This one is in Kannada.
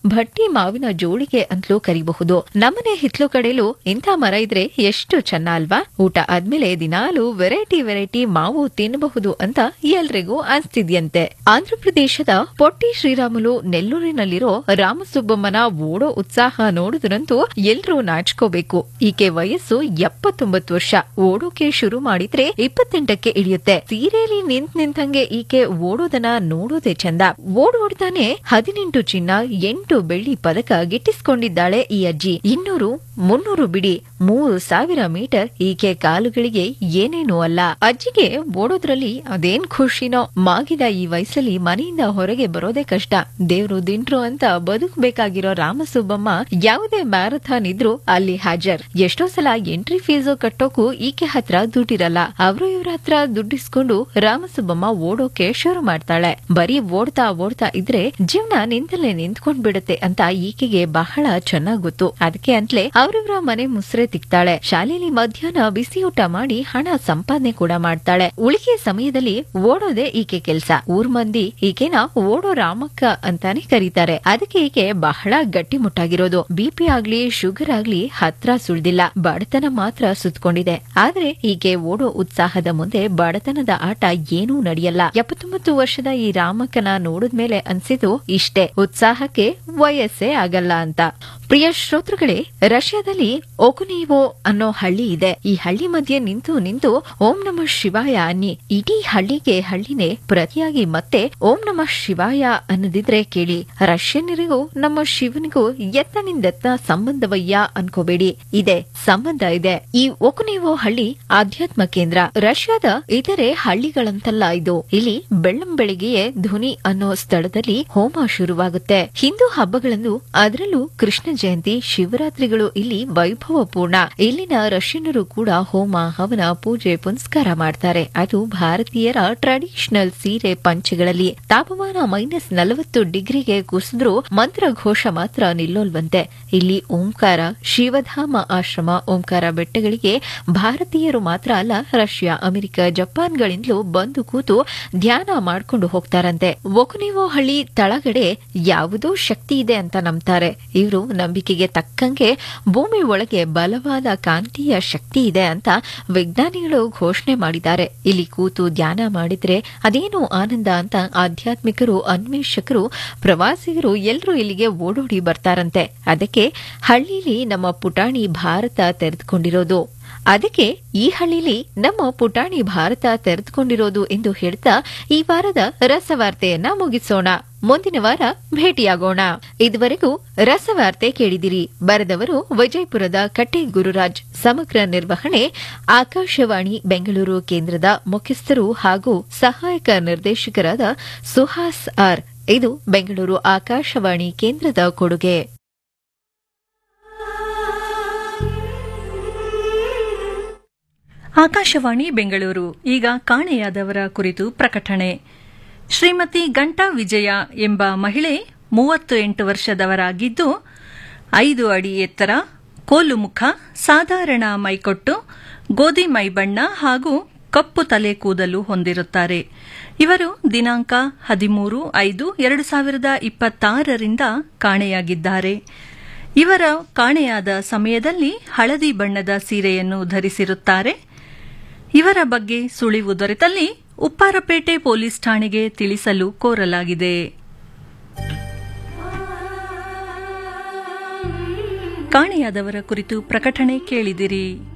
ಭಟ್ಟಿ ಮಾವಿನ ಜೋಳಿಗೆ ಅಂತಲೂ ಕರಿಬಹುದು ನಮ್ಮನೆ ಹಿತ್ಲು ಕಡೆಲೂ ಇಂಥ ಮರ ಇದ್ರೆ ಎಷ್ಟು ಚೆನ್ನ ಅಲ್ವಾ ಊಟ ಆದ್ಮೇಲೆ ದಿನಾಲು ವೆರೈಟಿ ವೆರೈಟಿ ಮಾವು ತಿನ್ನಬಹುದು ಅಂತ ಎಲ್ರಿಗೂ ಅನ್ಸ್ತಿದ್ಯಂತೆ ಆಂಧ್ರಪ್ರದೇಶದ ಪೊಟ್ಟಿ ಶ್ರೀರಾಮುಲು ನೆಲ್ಲೂರಿನಲ್ಲಿರೋ ರಾಮಸುಬ್ಬಮ್ಮನ ಓಡೋ ಉತ್ಸಾಹ ನೋಡಿದ್ರಂತೂ ಎಲ್ರೂ ನಾಚ್ಕೋಬೇಕು ಈಕೆ ವಯಸ್ಸು ಎಪ್ಪತ್ತೊಂಬತ್ತು ವರ್ಷ ಓಡೋಕೆ ಶುರು ಮಾಡಿದ್ರೆ ಇಪ್ಪತ್ತೆಂಟಕ್ಕೆ ಇಳಿಯುತ್ತೆ ಸೀರೆಯಲ್ಲಿ ನಿಂತ್ ನಿಂತಂಗೆ ಈಕೆ ಓಡೋದನ್ನ ನೋಡೋದೇ ಚಂದ ಓಡೋಡ್ತಾನೆ ಹದಿನೆಂಟು ಚಿನ್ನ ಎಂಟು ಬೆಳ್ಳಿ ಪದಕ ಗಿಟ್ಟಿಸಿಕೊಂಡಿದ್ದಾಳೆ ಈ ಅಜ್ಜಿ ಇನ್ನೂರು ಮುನ್ನೂರು ಬಿಡಿ ಮೂರು ಸಾವಿರ ಮೀಟರ್ ಈಕೆ ಕಾಲುಗಳಿಗೆ ಏನೇನೂ ಅಲ್ಲ ಅಜ್ಜಿಗೆ ಓಡೋದ್ರಲ್ಲಿ ಅದೇನ್ ಖುಷಿನೋ ಮಾಗಿದ ಈ ವಯಸ್ಸಲ್ಲಿ ಮನೆಯಿಂದ ಹೊರಗೆ ಬರೋದೇ ಕಷ್ಟ ದೇವ್ರು ದಿಂಟ್ರು ಅಂತ ಬದುಕಬೇಕಾಗಿರೋ ರಾಮಸುಬ್ಬಮ್ಮ ಯಾವುದೇ ಮ್ಯಾರಥಾನ್ ಇದ್ರೂ ಅಲ್ಲಿ ಹಾಜರ್ ಎಷ್ಟೋ ಸಲ ಎಂಟ್ರಿ ಫೀಸು ಕಟ್ಟೋಕು ಈಕೆ ಹತ್ರ ದುಡ್ಡಿರಲ್ಲ ಅವರು ಇವ್ರ ಹತ್ರ ದುಡ್ಡಿಸ್ಕೊಂಡು ರಾಮಸುಬ್ಬಮ್ಮ ಓಡೋಕೆ ಶುರು ಮಾಡ್ತಾಳೆ ಬರೀ ಓಡ್ತಾ ಓಡ್ತಾ ಇದ್ರೆ ಜೀವನ ನಿಂತಲ್ಲೇ ನಿಂತ್ಕೊಂಡ್ ಬಿಡುತ್ತೆ ಅಂತ ಈಕೆಗೆ ಬಹಳ ಚೆನ್ನಾಗ್ ಗೊತ್ತು ಅದಕ್ಕೆ ಅಂತಲೇ ಅವ್ರಿವ್ರ ಮನೆ ಮುಸ್ರೆ ತಿಕ್ತಾಳೆ ಶಾಲೆಯಲ್ಲಿ ಮಧ್ಯಾಹ್ನ ಬಿಸಿ ಊಟ ಮಾಡಿ ಹಣ ಸಂಪಾದನೆ ಕೂಡ ಮಾಡ್ತಾಳೆ ಉಳಿಕೆ ಸಮಯದಲ್ಲಿ ಓಡೋದೇ ಈಕೆ ಕೆಲ್ಸ ಊರ್ ಮಂದಿ ಈಕೆನ ಓಡೋ ರಾಮಕ್ಕ ಅಂತಾನೆ ಕರೀತಾರೆ ಅದಕ್ಕೆ ಈಕೆ ಬಹಳ ಗಟ್ಟಿಮುಟ್ಟಾಗಿರೋದು ಬಿಪಿ ಆಗ್ಲಿ ಶುಗರ್ ಆಗ್ಲಿ ಹತ್ರ ಸುಳ್ದಿಲ್ಲ ಬಡತನ ಮಾತ್ರ ಸುತ್ಕೊಂಡಿದೆ ಆದ್ರೆ ಈಕೆ ಓಡೋ ಉತ್ಸಾಹದ ಮುಂದೆ ಬಡತನದ ಆಟ ಏನೂ ನಡೆಯಲ್ಲ ಎಪ್ಪತ್ತೊಂಬತ್ತು ವರ್ಷದ ಈ ರಾಮಕ್ಕನ ನೋಡಿದ್ಮೇಲೆ ಅನ್ಸಿದ್ದು ಇಷ್ಟೇ ಉತ್ಸಾಹಕ್ಕೆ ವಯಸ್ಸೇ ಆಗಲ್ಲ ಅಂತ ಪ್ರಿಯ ಶ್ರೋತೃಗಳೇ ರಷ್ಯಾದಲ್ಲಿ ಒಕುನೀವೋ ಅನ್ನೋ ಹಳ್ಳಿ ಇದೆ ಈ ಹಳ್ಳಿ ಮಧ್ಯೆ ನಿಂತು ನಿಂತು ಓಂ ನಮಃ ಶಿವಾಯ ಅನ್ನಿ ಇಡೀ ಹಳ್ಳಿಗೆ ಹಳ್ಳಿನೇ ಪ್ರತಿಯಾಗಿ ಮತ್ತೆ ಓಂ ನಮಃ ಶಿವಾಯ ಅನ್ನದಿದ್ರೆ ಕೇಳಿ ರಷ್ಯನ್ನರಿಗೂ ನಮ್ಮ ಶಿವನಿಗೂ ಎತ್ತನಿಂದೆತ್ತ ಸಂಬಂಧವಯ್ಯ ಅನ್ಕೋಬೇಡಿ ಇದೆ ಸಂಬಂಧ ಇದೆ ಈ ಒಕುನೀವೋ ಹಳ್ಳಿ ಆಧ್ಯಾತ್ಮ ಕೇಂದ್ರ ರಷ್ಯಾದ ಇತರೆ ಹಳ್ಳಿಗಳಂತಲ್ಲ ಇದು ಇಲ್ಲಿ ಬೆಳ್ಳಂ ಬೆಳಿಗ್ಗೆಯೇ ಧ್ವನಿ ಅನ್ನೋ ಸ್ಥಳದಲ್ಲಿ ಹೋಮ ಶುರುವಾಗುತ್ತೆ ಹಿಂದೂ ಹಬ್ಬಗಳಂದು ಅದರಲ್ಲೂ ಕೃಷ್ಣ ಜಯಂತಿ ಶಿವರಾತ್ರಿಗಳು ಇಲ್ಲಿ ವೈಭವಪೂರ್ಣ ಇಲ್ಲಿನ ರಷ್ಯನ್ನರು ಕೂಡ ಹೋಮ ಹವನ ಪೂಜೆ ಪುನಸ್ಕಾರ ಮಾಡ್ತಾರೆ ಅದು ಭಾರತೀಯರ ಟ್ರೆಡಿಷನಲ್ ಸೀರೆ ಪಂಚೆಗಳಲ್ಲಿ ತಾಪಮಾನ ಮೈನಸ್ ನಲವತ್ತು ಡಿಗ್ರಿಗೆ ಕುಸಿದ್ರೂ ಮಂತ್ರ ಘೋಷ ಮಾತ್ರ ನಿಲ್ಲೋಲ್ವಂತೆ ಇಲ್ಲಿ ಓಂಕಾರ ಶಿವಧಾಮ ಆಶ್ರಮ ಓಂಕಾರ ಬೆಟ್ಟಗಳಿಗೆ ಭಾರತೀಯರು ಮಾತ್ರ ಅಲ್ಲ ರಷ್ಯಾ ಅಮೆರಿಕ ಜಪಾನ್ಗಳಿಂದಲೂ ಬಂದು ಕೂತು ಧ್ಯಾನ ಮಾಡ್ಕೊಂಡು ಹೋಗ್ತಾರಂತೆ ಒಕುನಿವೋ ಹಳ್ಳಿ ತಳಗಡೆ ಯಾವುದೋ ಶಕ್ತಿ ಇದೆ ಅಂತ ನಂಬ್ತಾರೆ ಇವರು ನಂಬಿಕೆಗೆ ತಕ್ಕಂಗೆ ಭೂಮಿ ಒಳಗೆ ಬಲವಾದ ಕಾಂತೀಯ ಶಕ್ತಿ ಇದೆ ಅಂತ ವಿಜ್ಞಾನಿಗಳು ಘೋಷಣೆ ಮಾಡಿದ್ದಾರೆ ಇಲ್ಲಿ ಕೂತು ಧ್ಯಾನ ಮಾಡಿದ್ರೆ ಅದೇನು ಆನಂದ ಅಂತ ಆಧ್ಯಾತ್ಮಿಕರು ಅನ್ವೇಷಕರು ಪ್ರವಾಸಿಗರು ಎಲ್ಲರೂ ಇಲ್ಲಿಗೆ ಓಡೋಡಿ ಬರ್ತಾರಂತೆ ಅದಕ್ಕೆ ಹಳ್ಳಿಲಿ ನಮ್ಮ ಪುಟಾಣಿ ಭಾರತ ತೆರೆದುಕೊಂಡಿರೋದು ಅದಕ್ಕೆ ಈ ಹಳ್ಳಿಲಿ ನಮ್ಮ ಪುಟಾಣಿ ಭಾರತ ತೆರೆದುಕೊಂಡಿರೋದು ಎಂದು ಹೇಳ್ತಾ ಈ ವಾರದ ರಸವಾರ್ತೆಯನ್ನ ಮುಗಿಸೋಣ ಮುಂದಿನ ವಾರ ಭೇಟಿಯಾಗೋಣ ಇದುವರೆಗೂ ರಸವಾರ್ತೆ ಕೇಳಿದಿರಿ ಬರೆದವರು ವಿಜಯಪುರದ ಕಟ್ಟೆ ಗುರುರಾಜ್ ಸಮಗ್ರ ನಿರ್ವಹಣೆ ಆಕಾಶವಾಣಿ ಬೆಂಗಳೂರು ಕೇಂದ್ರದ ಮುಖ್ಯಸ್ಥರು ಹಾಗೂ ಸಹಾಯಕ ನಿರ್ದೇಶಕರಾದ ಸುಹಾಸ್ ಆರ್ ಇದು ಬೆಂಗಳೂರು ಆಕಾಶವಾಣಿ ಕೇಂದ್ರದ ಕೊಡುಗೆ ಆಕಾಶವಾಣಿ ಬೆಂಗಳೂರು ಈಗ ಕಾಣೆಯಾದವರ ಕುರಿತು ಪ್ರಕಟಣೆ ಶ್ರೀಮತಿ ಗಂಟಾ ವಿಜಯ ಎಂಬ ಮಹಿಳೆ ಮೂವತ್ತು ಎಂಟು ವರ್ಷದವರಾಗಿದ್ದು ಐದು ಅಡಿ ಎತ್ತರ ಕೋಲು ಮುಖ ಸಾಧಾರಣ ಮೈಕೊಟ್ಟು ಗೋಧಿ ಮೈಬಣ್ಣ ಹಾಗೂ ಕಪ್ಪು ತಲೆ ಕೂದಲು ಹೊಂದಿರುತ್ತಾರೆ ಇವರು ದಿನಾಂಕ ಹದಿಮೂರು ಐದು ಎರಡು ಸಾವಿರದ ಇಪ್ಪತ್ತಾರರಿಂದ ಕಾಣೆಯಾಗಿದ್ದಾರೆ ಇವರ ಕಾಣೆಯಾದ ಸಮಯದಲ್ಲಿ ಹಳದಿ ಬಣ್ಣದ ಸೀರೆಯನ್ನು ಧರಿಸಿರುತ್ತಾರೆ ಇವರ ಬಗ್ಗೆ ಸುಳಿವು ದೊರೆತಲ್ಲಿ ಉಪ್ಪಾರಪೇಟೆ ಪೊಲೀಸ್ ಠಾಣೆಗೆ ತಿಳಿಸಲು ಕೋರಲಾಗಿದೆ ಕಾಣೆಯಾದವರ ಕುರಿತು ಪ್ರಕಟಣೆ ಕೇಳಿದಿರಿ